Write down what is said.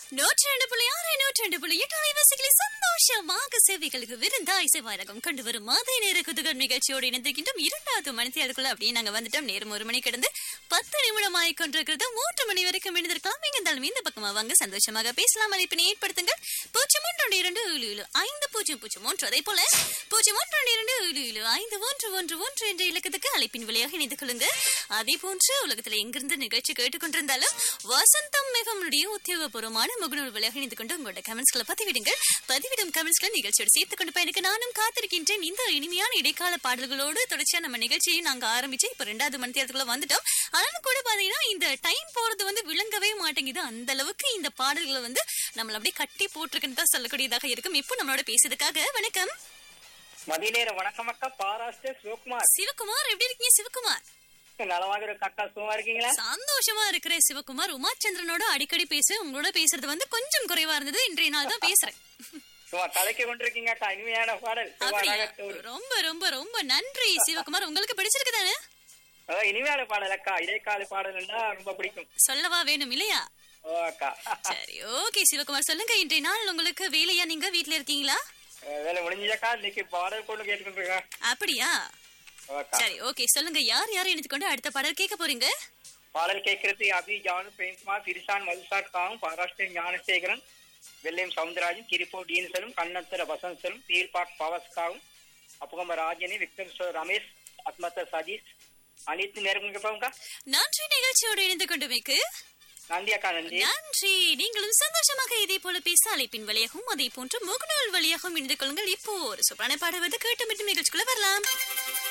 நூற்றி ரெண்டு புள்ளி ஆறு நூற்றி ரெண்டு புள்ளி எட்டு அலைவாசிகளை சந்தோஷமாக சேவைகளுக்கு விருந்தாய் செவ்வாயகம் கொண்டு வரும் மாதை நேர குதுகல் நிகழ்ச்சியோடு இணைந்திருக்கின்றோம் இரண்டாவது மணித்தி அதுக்குள்ள அப்படியே நாங்க வந்துட்டோம் நேரம் ஒரு மணி கிடந்து பத்து நிமிடம் ஆகி கொண்டிருக்கிறது மூன்று மணி வரைக்கும் இணைந்திருக்கலாம் எங்க இருந்தாலும் இந்த பக்கமா வாங்க சந்தோஷமாக பேசலாம் அழைப்பினை ஏற்படுத்துங்கள் பூஜ்ஜியம் ஒன்று இரண்டு ஏழு ஏழு ஐந்து பூஜ்ஜியம் பூஜ்ஜியம் ஒன்று அதே போல பூஜ்ஜியம் ஒன்று இரண்டு ஏழு ஏழு ஐந்து ஒன்று ஒன்று ஒன்று என்ற இலக்கத்துக்கு அழைப்பின் வழியாக இணைந்து கொள்ளுங்க அதே போன்று உலகத்துல எங்கிருந்து நிகழ்ச்சி கேட்டுக்கொண்டிருந்தாலும் வசந்தம் மிகமுடைய உத்தியோகபூர்வமான முகநூல் வழியாக இணைந்து கொண்டு உங்களோட கமெண்ட்ஸ்களை பதிவிடுங்கள் பதிவிடும் கமெண்ட்ஸ்களை நிகழ்ச்சியோடு சேர்த்து கொண்டு பயணிக்க நானும் காத்திருக்கின்றேன் இந்த இனிமையான இடைக்கால பாடல்களோடு தொடர்ச்சியா நம்ம நிகழ்ச்சியை நாங்க ஆரம்பிச்சு இப்ப ரெண்டாவது மணி தேர்தலுக்குள்ள வந்துட்டோம் ஆனாலும் கூட பாத்தீங்கன்னா இந்த டைம் போறது வந்து விளங்கவே மாட்டேங்குது அந்த அளவுக்கு இந்த பாடல்களை வந்து நம்மள அப்படியே கட்டி போட்டிருக்குன்னு தான் சொல்லக்கூடியதாக இருக்கும் இப்போ நம்மளோட பேசுறதுக்காக வணக்கம் மதிய நேரம் வணக்கம் அக்கா பாராஸ்டர் சிவகுமார் சிவகுமார் எப்படி இருக்கீங்க சிவகுமார் நலமாக இருக்க அக்கா சும்மா இருக்கீங்களா சந்தோஷமா இருக்கிறேன் சிவகுமார் உமாச்சந்திரனோட அடிக்கடி பேச உங்களோட பேசுறது வந்து கொஞ்சம் குறைவா இருந்தது இன்றைய நாள் தான் பேசுறேன் சும்மா தலைக்கு கொண்டிருக்கீங்க அக்கா இனிமையான பாடல் அப்படியா சும்மா ரொம்ப ரொம்ப ரொம்ப நன்றி சிவகுமார் உங்களுக்கு பிடிச்சிருக்கு தானே அதான் இனிமையான பாடல் அக்கா இடைக்கால பாடல்னா ரொம்ப பிடிக்கும் சொல்லவா வேணும் இல்லையா ஓ அக்கா சரி ஓகே சிவகுமார் சொல்லுங்க இன்றைய நாள் உங்களுக்கு வேலையா நீங்க வீட்ல இருக்கீங்களா அஹ் வேலை முடிஞ்சக்கா இன்னைக்கு பாடல் கொண்டு கேட்டுக்கொண்டிருக்கேன் அப்படியா ஓ அக்கா சரி ஓகே சொல்லுங்க யார் யார் இணைத்து கொண்டு அடுத்த பாடல் கேட்க போறீங்க பாடல் கேட்கறது அபி ஜானு பிரேம்குமார் சிரிசான் மதுசாக்காவும் பாராஷ்டிரன் ஞானசேகரன் வெள்ளையம் சவுந்தரராஜன் கிரிப்போ டீன்சலும் கண்ணத்தர வசந்தலும் தீர்பாக் பவஸ்காவும் அப்புகம ராஜனி விக்டர் சோ- ரமேஷ் அத்மத்த சதீஷ் அனைத்து நேரம் கேட்பாங்கக்கா நன்றி நிகழ்ச்சியோடு இணைந்து கொண்டமைக்கு நன்றி அக்கா நன்றி நன்றி நீங்களும் சந்தோஷமாக இதே போல பேச அழைப்பின் வழியாகவும் அதே போன்று முகநூல் வழியாகவும் இணைந்து கொள்ளுங்கள் இப்போ ஒரு சூப்பரான பாடுவது கேட்டு மட்டும் நிகழ்ச்சிக்குள்ள வரலாம்